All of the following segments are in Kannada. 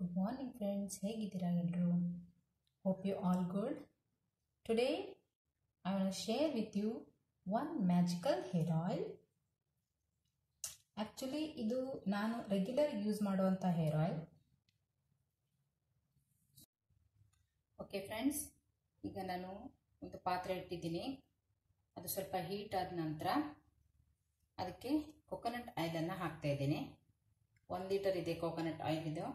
ಗುಡ್ ಮಾರ್ನಿಂಗ್ ಫ್ರೆಂಡ್ಸ್ ಹೇಗಿದ್ದೀರಾ ಎಲ್ಲರೂ hope you all good today I will share with you one magical hair oil actually ಇದು ನಾನು ರೆಗ್ಯುಲರ್ ಯೂಸ್ ಮಾಡುವಂಥ ಹೇರ್ ಆಯಿಲ್ ಓಕೆ ಫ್ರೆಂಡ್ಸ್ ಈಗ ನಾನು ಒಂದು ಪಾತ್ರೆ ಇಟ್ಟಿದ್ದೀನಿ ಅದು ಸ್ವಲ್ಪ ಹೀಟ್ ಆದ ನಂತರ ಅದಕ್ಕೆ ಕೊಕೊನಟ್ ಆಯಿಲನ್ನು ಹಾಕ್ತಾ ಇದ್ದೀನಿ ಒಂದು ಲೀಟರ್ ಇದೆ ಕೋಕೋನಟ್ ಆಯಿಲ್ ಇದು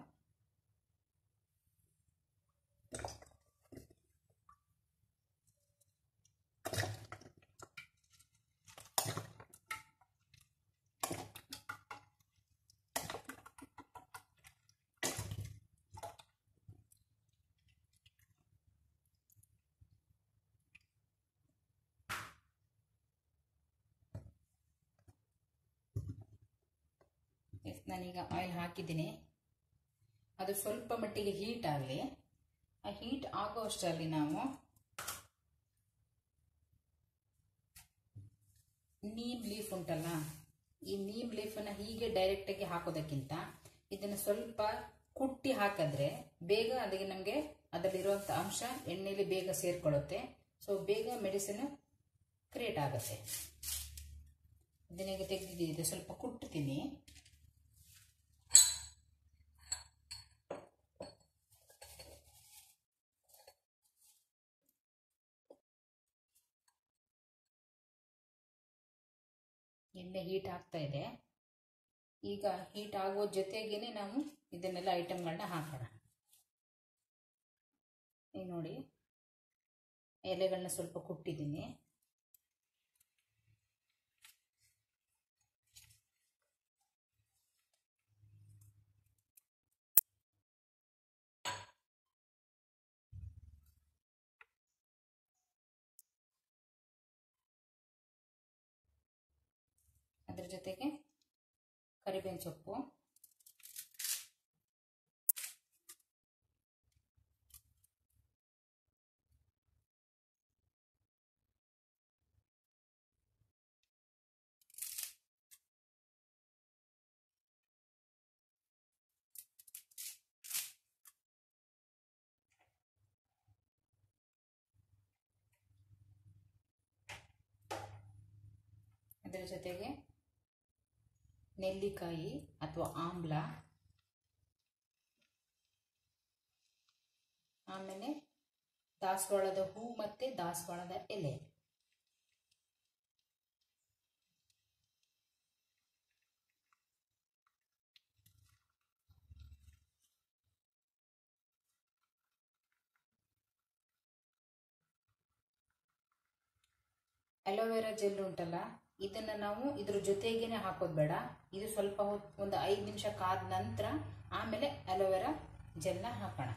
ನಾನೀಗ ಆಯಿಲ್ ಹಾಕಿದ್ದೀನಿ ಅದು ಸ್ವಲ್ಪ ಮಟ್ಟಿಗೆ ಹೀಟ್ ಆಗಲಿ ಆ ಹೀಟ್ ಆಗೋ ಅಷ್ಟರಲ್ಲಿ ನಾವು ನೀಮ್ ಲೀಫ್ ಉಂಟಲ್ಲ ಈ ನೀಮ್ ಲೀಫನ್ನು ಹೀಗೆ ಡೈರೆಕ್ಟಾಗಿ ಹಾಕೋದಕ್ಕಿಂತ ಇದನ್ನು ಸ್ವಲ್ಪ ಕುಟ್ಟಿ ಹಾಕಿದ್ರೆ ಬೇಗ ಅದಕ್ಕೆ ನಮಗೆ ಅದರಲ್ಲಿರುವಂಥ ಅಂಶ ಎಣ್ಣೆಯಲ್ಲಿ ಬೇಗ ಸೇರಿಕೊಳ್ಳುತ್ತೆ ಸೊ ಬೇಗ ಮೆಡಿಸಿನ್ ಕ್ರಿಯೇಟ್ ಆಗುತ್ತೆ ಇದನ್ನೀಗ ತೆಗೆದಿದ್ದೀನಿ ಸ್ವಲ್ಪ ಕುಟ್ತೀನಿ ಎಣ್ಣೆ ಹೀಟ್ ಆಗ್ತಾ ಇದೆ ಈಗ ಹೀಟ್ ಆಗೋ ಜೊತೆಗೇನೆ ನಾವು ಇದನ್ನೆಲ್ಲ ಐಟಮ್ಗಳನ್ನ ಹಾಕೋಣ ಈಗ ನೋಡಿ ಎಲೆಗಳನ್ನ ಸ್ವಲ್ಪ ಕುಟ್ಟಿದ್ದೀನಿ ಅದರ ಜೊತೆಗೆ ಕರಿಬೇವಿನ ಸೊಪ್ಪು ಅದರ ಜೊತೆಗೆ ನೆಲ್ಲಿಕಾಯಿ ಅಥವಾ ಆಮ್ಲ ಆಮೇಲೆ ದಾಸವಾಳದ ಹೂ ಮತ್ತು ದಾಸವಾಳದ ಎಲೆ ಅಲೋವೆರಾ ಜೆಲ್ ಉಂಟಲ್ಲ ಇದನ್ನು ನಾವು ಇದ್ರ ಜೊತೆಗೇನೆ ಹಾಕೋದು ಬೇಡ ಇದು ಸ್ವಲ್ಪ ಹೊತ್ತು ಒಂದು ಐದು ನಿಮಿಷ ಕಾದ ನಂತರ ಆಮೇಲೆ ಅಲೋವೆರಾ ಜೆಲ್ನ ಹಾಕೋಣ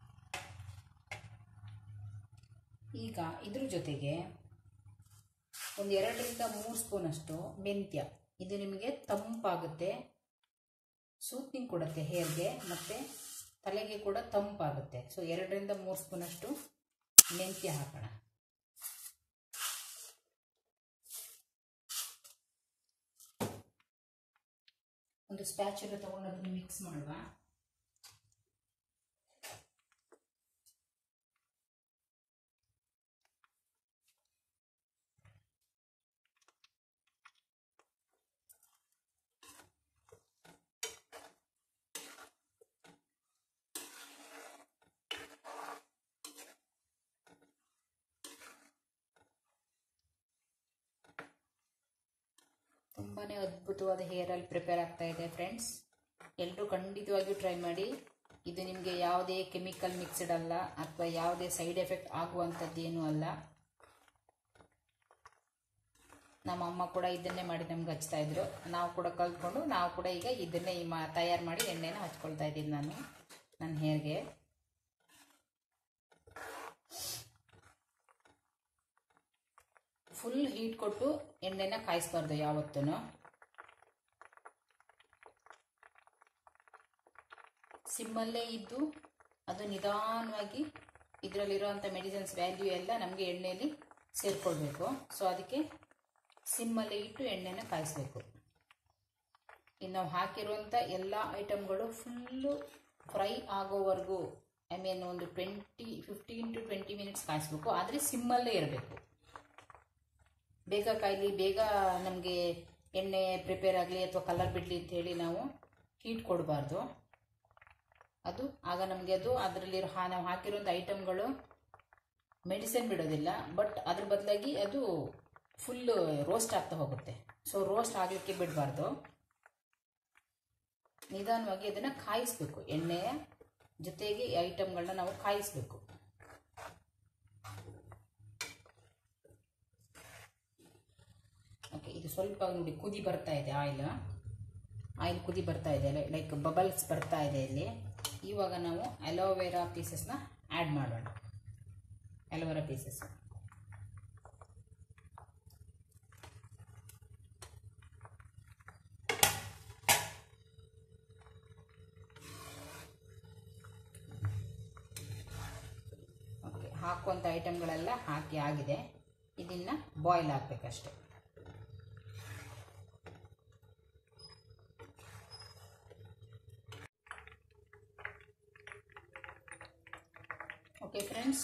ಈಗ ಇದ್ರ ಜೊತೆಗೆ ಒಂದು ಎರಡರಿಂದ ಮೂರು ಸ್ಪೂನಷ್ಟು ಮೆಂತ್ಯ ಇದು ನಿಮಗೆ ತಂಪಾಗುತ್ತೆ ಸೂತ್ನಿಂಗ್ ಕೊಡುತ್ತೆ ಹೇರ್ಗೆ ಮತ್ತು ತಲೆಗೆ ಕೂಡ ತಂಪಾಗುತ್ತೆ ಸೊ ಎರಡರಿಂದ ಮೂರು ಸ್ಪೂನಷ್ಟು ಮೆಂತ್ಯ ಹಾಕೋಣ ಒಂದು ಸ್ಪ್ಯಾಚುಲ ತಗೊಂಡು ಅದನ್ನು ಮಿಕ್ಸ್ ಮಾಡುವ ತುಂಬಾ ಅದ್ಭುತವಾದ ಹೇರ್ ಆಯಿಲ್ ಪ್ರಿಪೇರ್ ಆಗ್ತಾ ಇದೆ ಫ್ರೆಂಡ್ಸ್ ಎಲ್ಲರೂ ಖಂಡಿತವಾಗಿಯೂ ಟ್ರೈ ಮಾಡಿ ಇದು ನಿಮಗೆ ಯಾವುದೇ ಕೆಮಿಕಲ್ ಮಿಕ್ಸ್ಡ್ ಅಲ್ಲ ಅಥವಾ ಯಾವುದೇ ಸೈಡ್ ಎಫೆಕ್ಟ್ ಆಗುವಂಥದ್ದೇನೂ ಅಲ್ಲ ನಮ್ಮ ಅಮ್ಮ ಕೂಡ ಇದನ್ನೇ ಮಾಡಿ ನಮ್ಗೆ ಹಚ್ತಾ ಇದ್ರು ನಾವು ಕೂಡ ಕಲ್ತ್ಕೊಂಡು ನಾವು ಕೂಡ ಈಗ ಇದನ್ನೇ ಈ ಮಾ ತಯಾರು ಮಾಡಿ ಎಣ್ಣೆನ ಹಚ್ಕೊಳ್ತಾ ಇದ್ದೀನಿ ನಾನು ನನ್ನ ಹೇರ್ಗೆ ಫುಲ್ ಹೀಟ್ ಕೊಟ್ಟು ಎಣ್ಣೆನ ಕಾಯಿಸ್ಬಾರ್ದು ಯಾವತ್ತೂ ಸಿಮ್ಮಲ್ಲೇ ಇದ್ದು ಅದು ನಿಧಾನವಾಗಿ ಇದರಲ್ಲಿರುವಂಥ ಮೆಡಿಸಿನ್ಸ್ ವ್ಯಾಲ್ಯೂ ಎಲ್ಲ ನಮಗೆ ಎಣ್ಣೆಯಲ್ಲಿ ಸೇರಿಕೊಳ್ಬೇಕು ಸೊ ಅದಕ್ಕೆ ಸಿಮ್ಮಲ್ಲೇ ಇಟ್ಟು ಎಣ್ಣೆನ ಕಾಯಿಸ್ಬೇಕು ಇನ್ನು ನಾವು ಹಾಕಿರುವಂಥ ಎಲ್ಲ ಐಟಮ್ಗಳು ಫುಲ್ಲು ಫ್ರೈ ಆಗೋವರೆಗೂ ಐ ಮೀನ್ ಒಂದು twenty fifteen to twenty minutes ಕಾಯಿಸ್ಬೇಕು ಆದರೆ ಸಿಮ್ಮಲ್ಲೇ ಇರಬೇಕು ಬೇಗ ಕಾಯ್ಲಿ ಬೇಗ ನಮಗೆ ಎಣ್ಣೆ ಪ್ರಿಪೇರ್ ಆಗಲಿ ಅಥವಾ ಕಲರ್ ಬಿಡಲಿ ಅಂತೇಳಿ ನಾವು ಹೀಟ್ ಕೊಡಬಾರ್ದು ಅದು ಆಗ ನಮಗೆ ಅದು ಅದರಲ್ಲಿರೋ ಹಾ ನಾವು ಹಾಕಿರೋಂಥ ಐಟಮ್ಗಳು ಮೆಡಿಸಿನ್ ಬಿಡೋದಿಲ್ಲ ಬಟ್ ಅದ್ರ ಬದಲಾಗಿ ಅದು ಫುಲ್ಲು ರೋಸ್ಟ್ ಆಗ್ತಾ ಹೋಗುತ್ತೆ ಸೊ ರೋಸ್ಟ್ ಆಗಲಿಕ್ಕೆ ಬಿಡಬಾರ್ದು ನಿಧಾನವಾಗಿ ಅದನ್ನು ಕಾಯಿಸ್ಬೇಕು ಎಣ್ಣೆಯ ಜೊತೆಗೆ ಈ ಐಟಮ್ಗಳನ್ನ ನಾವು ಕಾಯಿಸ್ಬೇಕು ಓಕೆ ಇದು ಸ್ವಲ್ಪ ನೋಡಿ ಕುದಿ ಬರ್ತಾ ಇದೆ ಆಯಿಲ್ ಆಯಿಲ್ ಕುದಿ ಬರ್ತಾ ಇದೆ ಲೈಕ್ ಬಬಲ್ಸ್ ಬರ್ತಾ ಇದೆ ಇಲ್ಲಿ ಇವಾಗ ನಾವು ಅಲೋವೆರಾ ಪೀಸಸ್ನ ಆ್ಯಡ್ ಮಾಡೋಣ ಅಲೋವೆರಾ ಪೀಸಸ್ ಓಕೆ ಹಾಕುವಂಥ ಐಟಮ್ಗಳೆಲ್ಲ ಹಾಕಿ ಆಗಿದೆ ಇದನ್ನು ಬಾಯ್ಲ್ ಹಾಕಬೇಕಷ್ಟೆ ಓಕೆ ಫ್ರೆಂಡ್ಸ್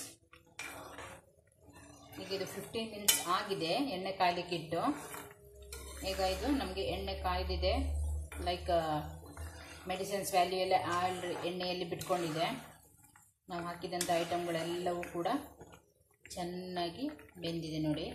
ಈಗ ಇದು ಫಿಫ್ಟೀನ್ ಮಿನಿಟ್ಸ್ ಆಗಿದೆ ಎಣ್ಣೆ ಕಾಯ್ಲಿಕ್ಕೆ ಇಟ್ಟು ಈಗ ಇದು ನಮಗೆ ಎಣ್ಣೆ ಕಾಯ್ದಿದೆ ಲೈಕ್ ಮೆಡಿಸಿನ್ಸ್ ವ್ಯಾಲ್ಯೂ ಎಲ್ಲ ಆಯಿಲ್ ಎಣ್ಣೆಯಲ್ಲಿ ಬಿಟ್ಕೊಂಡಿದೆ ನಾವು ಹಾಕಿದಂಥ ಐಟಮ್ಗಳೆಲ್ಲವೂ ಕೂಡ ಚೆನ್ನಾಗಿ ಬೆಂದಿದೆ ನೋಡಿ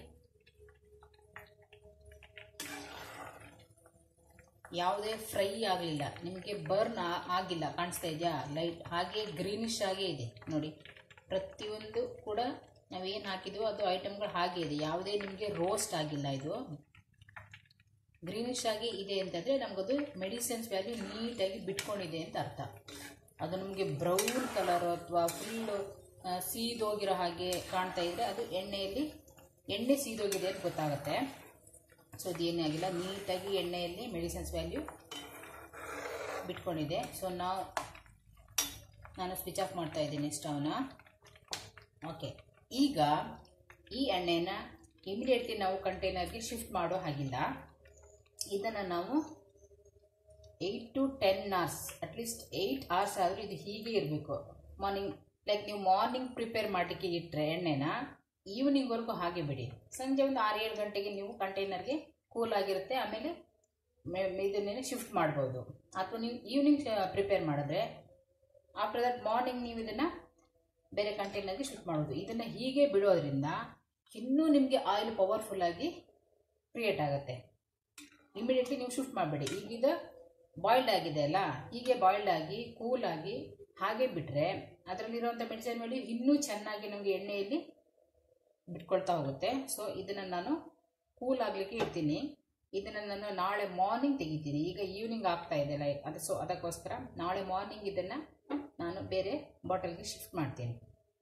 ಯಾವುದೇ ಫ್ರೈ ಆಗಲಿಲ್ಲ ನಿಮಗೆ ಬರ್ನ್ ಆಗಿಲ್ಲ ಕಾಣಿಸ್ತಾ ಇದೆಯಾ ಲೈಟ್ ಹಾಗೆ ಗ್ರೀನಿಶ್ ಆಗೇ ಇದೆ ನೋಡಿ ಪ್ರತಿಯೊಂದು ಕೂಡ ನಾವೇನು ಹಾಕಿದ್ವೋ ಅದು ಐಟಮ್ಗಳು ಹಾಗೆ ಇದೆ ಯಾವುದೇ ನಿಮಗೆ ರೋಸ್ಟ್ ಆಗಿಲ್ಲ ಇದು ಗ್ರೀನಿಶ್ ಆಗಿ ಇದೆ ಅಂತಂದರೆ ನಮಗದು ಮೆಡಿಸಿನ್ಸ್ ವ್ಯಾಲ್ಯೂ ನೀಟಾಗಿ ಬಿಟ್ಕೊಂಡಿದೆ ಅಂತ ಅರ್ಥ ಅದು ನಮಗೆ ಬ್ರೌನ್ ಕಲರ್ ಅಥವಾ ಫುಲ್ಲು ಸೀದೋಗಿರೋ ಹಾಗೆ ಕಾಣ್ತಾ ಇದ್ದರೆ ಅದು ಎಣ್ಣೆಯಲ್ಲಿ ಎಣ್ಣೆ ಸೀದೋಗಿದೆ ಅಂತ ಗೊತ್ತಾಗುತ್ತೆ ಸೊ ಅದೇನೇ ಆಗಿಲ್ಲ ನೀಟಾಗಿ ಎಣ್ಣೆಯಲ್ಲಿ ಮೆಡಿಸಿನ್ಸ್ ವ್ಯಾಲ್ಯೂ ಬಿಟ್ಕೊಂಡಿದೆ ಸೊ ನಾವು ನಾನು ಸ್ವಿಚ್ ಆಫ್ ಮಾಡ್ತಾ ಇದ್ದೀನಿ ಸ್ಟವ್ನ ಓಕೆ ಈಗ ಈ ಎಣ್ಣೆನ ಇಮಿಡಿಯೇಟ್ಲಿ ನಾವು ಕಂಟೈನರ್ಗೆ ಶಿಫ್ಟ್ ಮಾಡೋ ಹಾಗಿಲ್ಲ ಇದನ್ನು ನಾವು eight to ten hours at least eight hours ಆದರೂ ಇದು ಹೀಗೆ ಇರಬೇಕು ಮಾರ್ನಿಂಗ್ ಲೈಕ್ ನೀವು ಮಾರ್ನಿಂಗ್ ಪ್ರಿಪೇರ್ ಮಾಡಲಿಕ್ಕೆ ಇಟ್ಟರೆ ಎಣ್ಣೆನ ಈವ್ನಿಂಗ್ವರೆಗೂ ಹಾಗೆ ಬಿಡಿ ಸಂಜೆ ಒಂದು ಆರು ಏಳು ಗಂಟೆಗೆ ನೀವು ಕಂಟೈನರ್ಗೆ ಕೂಲ್ ಆಗಿರುತ್ತೆ ಆಮೇಲೆ ಇದನ್ನೇ ಶಿಫ್ಟ್ ಮಾಡ್ಬೋದು ಅಥವಾ ನೀವು ಈವ್ನಿಂಗ್ ಪ್ರಿಪೇರ್ ಮಾಡಿದ್ರೆ ಆಫ್ಟರ್ ದಟ್ ಮಾರ್ನಿಂಗ್ ನೀವು ಇದನ್ನು ಬೇರೆ ಕಂಟೈನರ್ಗೆ ಶಿಫ್ಟ್ ಮಾಡ್ಬೋದು ಇದನ್ನು ಹೀಗೆ ಬಿಡೋದ್ರಿಂದ ಇನ್ನೂ ನಿಮಗೆ ಆಯಿಲ್ ಪವರ್ಫುಲ್ಲಾಗಿ ಕ್ರಿಯೇಟ್ ಆಗುತ್ತೆ ಇಮಿಡಿಯೇಟ್ಲಿ ನೀವು ಶಿಫ್ಟ್ ಮಾಡಬೇಡಿ ಈಗ ಇದು ಬಾಯ್ಲ್ಡ್ ಆಗಿದೆ ಅಲ್ಲ ಹೀಗೆ ಬಾಯ್ಲ್ಡ್ ಆಗಿ ಕೂಲಾಗಿ ಹಾಗೆ ಬಿಟ್ಟರೆ ಅದರಲ್ಲಿರುವಂಥ ಮೆಡಿಸಿನ್ ಮೇಲೆ ಇನ್ನೂ ಚೆನ್ನಾಗಿ ನಮಗೆ ಎಣ್ಣೆಯಲ್ಲಿ ಬಿಟ್ಕೊಳ್ತಾ ಹೋಗುತ್ತೆ ಸೊ ಇದನ್ನು ನಾನು ಕೂಲ್ ಆಗಲಿಕ್ಕೆ ಇಡ್ತೀನಿ ಇದನ್ನು ನಾನು ನಾಳೆ ಮಾರ್ನಿಂಗ್ ತೆಗಿತೀನಿ ಈಗ ಈವ್ನಿಂಗ್ ಆಗ್ತಾ ಇದೆ ಲೈಕ್ ಅದು ಸೊ ಅದಕ್ಕೋಸ್ಕರ ನಾಳೆ ಮಾರ್ನಿಂಗ್ ಇದನ್ನು ನಾನು ಬೇರೆ ಬಾಟಲ್ಗೆ ಶಿಫ್ಟ್ ಮಾಡ್ತೀನಿ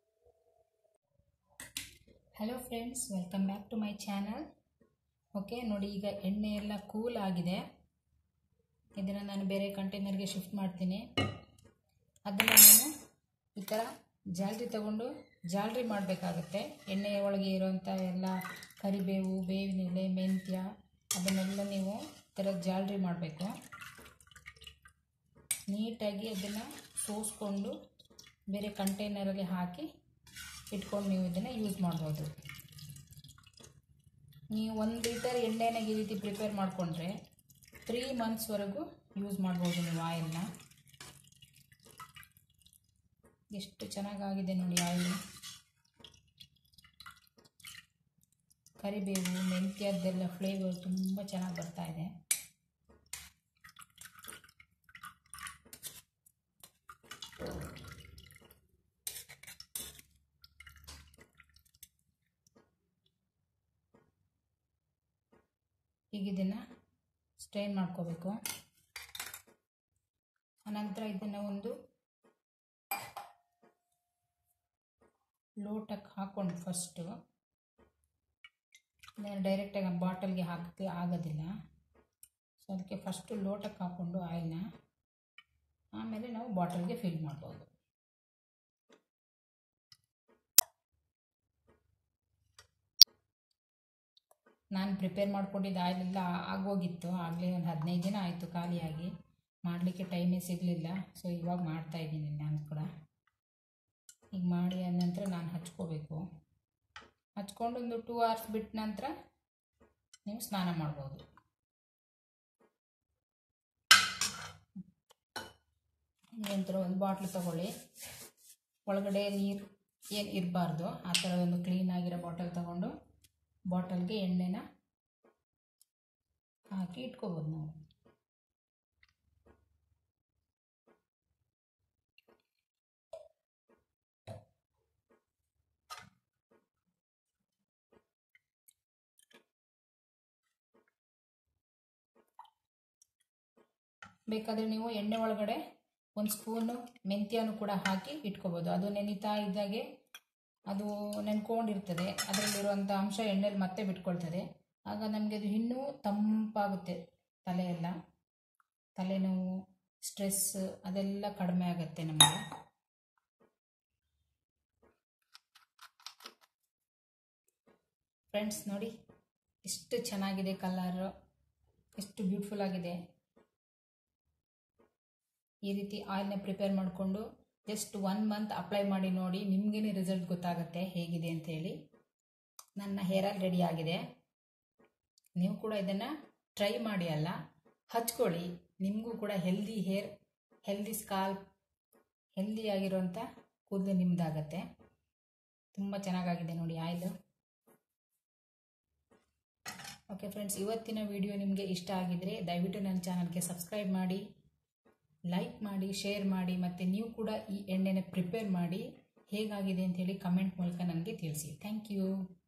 hello friends welcome back to my channel okay ನೋಡಿ ಈಗ ಎಣ್ಣೆ ಎಲ್ಲ ಕೂಲ್ ಆಗಿದೆ ಇದನ್ನು ನಾನು ಬೇರೆ ಕಂಟೈನರ್ಗೆ ಶಿಫ್ಟ್ ಮಾಡ್ತೀನಿ ಅದನ್ನು ನಾನು ಈ ಥರ ಜಾಲ್ರಿ ತಗೊಂಡು ಜಾಲ್ರಿ ಮಾಡಬೇಕಾಗತ್ತೆ ಎಣ್ಣೆಯ ಒಳಗೆ ಇರೋವಂಥ ಎಲ್ಲ ಕರಿಬೇವು ಬೇವಿನ ಎಲೆ ಮೆಂತ್ಯ ಅದನ್ನೆಲ್ಲ ನೀವು ಈ ಥರ ಜಾಲ್ರಿ ಮಾಡಬೇಕು ನೀಟಾಗಿ ಅದನ್ನು ಸೋಸ್ಕೊಂಡು ಬೇರೆ ಕಂಟೈನರಲ್ಲಿ ಹಾಕಿ ಇಟ್ಕೊಂಡು ನೀವು ಇದನ್ನು ಯೂಸ್ ಮಾಡ್ಬೋದು ನೀವು ಒಂದು ಲೀಟರ್ ಎಣ್ಣೆನ ಈ ರೀತಿ ಪ್ರಿಪೇರ್ ಮಾಡಿಕೊಂಡ್ರೆ ತ್ರೀ ಮಂತ್ಸ್ವರೆಗೂ ಯೂಸ್ ಮಾಡ್ಬೋದು ನೀವು ಆಯಿಲ್ನ ಎಷ್ಟು ಚೆನ್ನಾಗಾಗಿದೆ ನೋಡಿ ಆಯಿಲ್ ಕರಿಬೇವು ಮೆಂತ್ಯದ್ದೆಲ್ಲ ಫ್ಲೇವರ್ ತುಂಬ ಚೆನ್ನಾಗಿ ಬರ್ತಾ ಇದೆ ಈಗ ಇದನ್ನು ಸ್ಟ್ರೈನ್ ಮಾಡ್ಕೋಬೇಕು ಅನಂತರ ಇದನ್ನು ಒಂದು ಲೋಟಕ್ಕೆ ಹಾಕ್ಕೊಂಡು ಫಸ್ಟು ನಾನು ಡೈರೆಕ್ಟಾಗಿ ಬಾಟಲ್ಗೆ ಹಾಕಕ್ಕೆ ಆಗೋದಿಲ್ಲ ಸೊ ಅದಕ್ಕೆ ಫಸ್ಟು ಲೋಟಕ್ಕೆ ಹಾಕ್ಕೊಂಡು ಆಯಿಲ್ನ ಆಮೇಲೆ ನಾವು ಬಾಟಲ್ಗೆ ಫಿಲ್ ಮಾಡ್ಬೋದು ನಾನು ಪ್ರಿಪೇರ್ ಮಾಡ್ಕೊಂಡಿದ್ದ ಆಯಿಲೆಲ್ಲ ಆಗೋಗಿತ್ತು ಆಗಲೇ ಒಂದು ಹದಿನೈದು ದಿನ ಆಯಿತು ಖಾಲಿಯಾಗಿ ಮಾಡಲಿಕ್ಕೆ ಟೈಮೇ ಸಿಗಲಿಲ್ಲ ಸೊ ಇವಾಗ ಮಾಡ್ತಾ ಇದ್ದೀನಿ ನಾನು ಕೂಡ ಈಗ ಮಾಡಿ ಆದ ನಂತರ ನಾನು ಹಚ್ಕೋಬೇಕು ಹಚ್ಕೊಂಡು ಒಂದು ಟೂ ಅವರ್ಸ್ ಬಿಟ್ಟ ನಂತರ ನೀವು ಸ್ನಾನ ಮಾಡ್ಬೋದು ನಂತರ ಒಂದು ಬಾಟ್ಲು ತಗೊಳ್ಳಿ ಒಳಗಡೆ ನೀರು ಏನು ಇರಬಾರ್ದು ಆ ಥರ ಒಂದು ಕ್ಲೀನ್ ಆಗಿರೋ ಬಾಟಲ್ ತಗೊಂಡು ಬಾಟಲ್ಗೆ ಎಣ್ಣೆನ ಹಾಕಿ ಇಟ್ಕೋಬೋದು ನಾವು ಬೇಕಾದರೆ ನೀವು ಎಣ್ಣೆ ಒಳಗಡೆ ಒಂದು ಸ್ಪೂನು ಮೆಂತ್ಯನೂ ಕೂಡ ಹಾಕಿ ಇಟ್ಕೋಬೋದು ಅದು ನೆನೀತಾ ಇದ್ದಾಗೆ ಅದು ನೆನ್ಕೊಂಡಿರ್ತದೆ ಅದರಲ್ಲಿರುವಂಥ ಅಂಶ ಎಣ್ಣೆಲಿ ಮತ್ತೆ ಬಿಟ್ಕೊಳ್ತದೆ ಆಗ ನಮಗೆ ಅದು ಇನ್ನೂ ತಂಪಾಗುತ್ತೆ ತಲೆಯೆಲ್ಲ ತಲೆನೋವು ಸ್ಟ್ರೆಸ್ ಅದೆಲ್ಲ ಕಡಿಮೆ ಆಗುತ್ತೆ ನಮಗೆ ಫ್ರೆಂಡ್ಸ್ ನೋಡಿ ಎಷ್ಟು ಚೆನ್ನಾಗಿದೆ ಕಲರು ಎಷ್ಟು ಬ್ಯೂಟಿಫುಲ್ ಆಗಿದೆ ಈ ರೀತಿ ಆಯಿಲ್ನ ಪ್ರಿಪೇರ್ ಮಾಡಿಕೊಂಡು ಜಸ್ಟ್ ಒನ್ ಮಂತ್ ಅಪ್ಲೈ ಮಾಡಿ ನೋಡಿ ನಿಮಗೇನೆ ರಿಸಲ್ಟ್ ಗೊತ್ತಾಗುತ್ತೆ ಹೇಗಿದೆ ಅಂತೇಳಿ ನನ್ನ ಹೇರ್ ಆಯಿಲ್ ರೆಡಿ ಆಗಿದೆ ನೀವು ಕೂಡ ಇದನ್ನು ಟ್ರೈ ಮಾಡಿ ಅಲ್ಲ ಹಚ್ಕೊಳ್ಳಿ ನಿಮಗೂ ಕೂಡ healthy hair healthy scalp healthy ಆಗಿರೋಂಥ ಕೂದಲು ನಿಮ್ಮದಾಗತ್ತೆ ತುಂಬ ಚೆನ್ನಾಗಾಗಿದೆ ನೋಡಿ ಆಯಿಲು ಓಕೆ ಫ್ರೆಂಡ್ಸ್ ಇವತ್ತಿನ ವಿಡಿಯೋ ನಿಮಗೆ ಇಷ್ಟ ಆಗಿದರೆ ದಯವಿಟ್ಟು ನನ್ನ ಚಾನಲ್ಗೆ ಸಬ್ಸ್ಕ್ರೈಬ್ ಮಾಡಿ ಲೈಕ್ ಮಾಡಿ ಶೇರ್ ಮಾಡಿ ಮತ್ತು ನೀವು ಕೂಡ ಈ ಎಣ್ಣೆನ ಪ್ರಿಪೇರ್ ಮಾಡಿ ಹೇಗಾಗಿದೆ ಅಂತೇಳಿ ಕಮೆಂಟ್ ಮೂಲಕ ನನಗೆ ತಿಳಿಸಿ ಥ್ಯಾಂಕ್ ಯು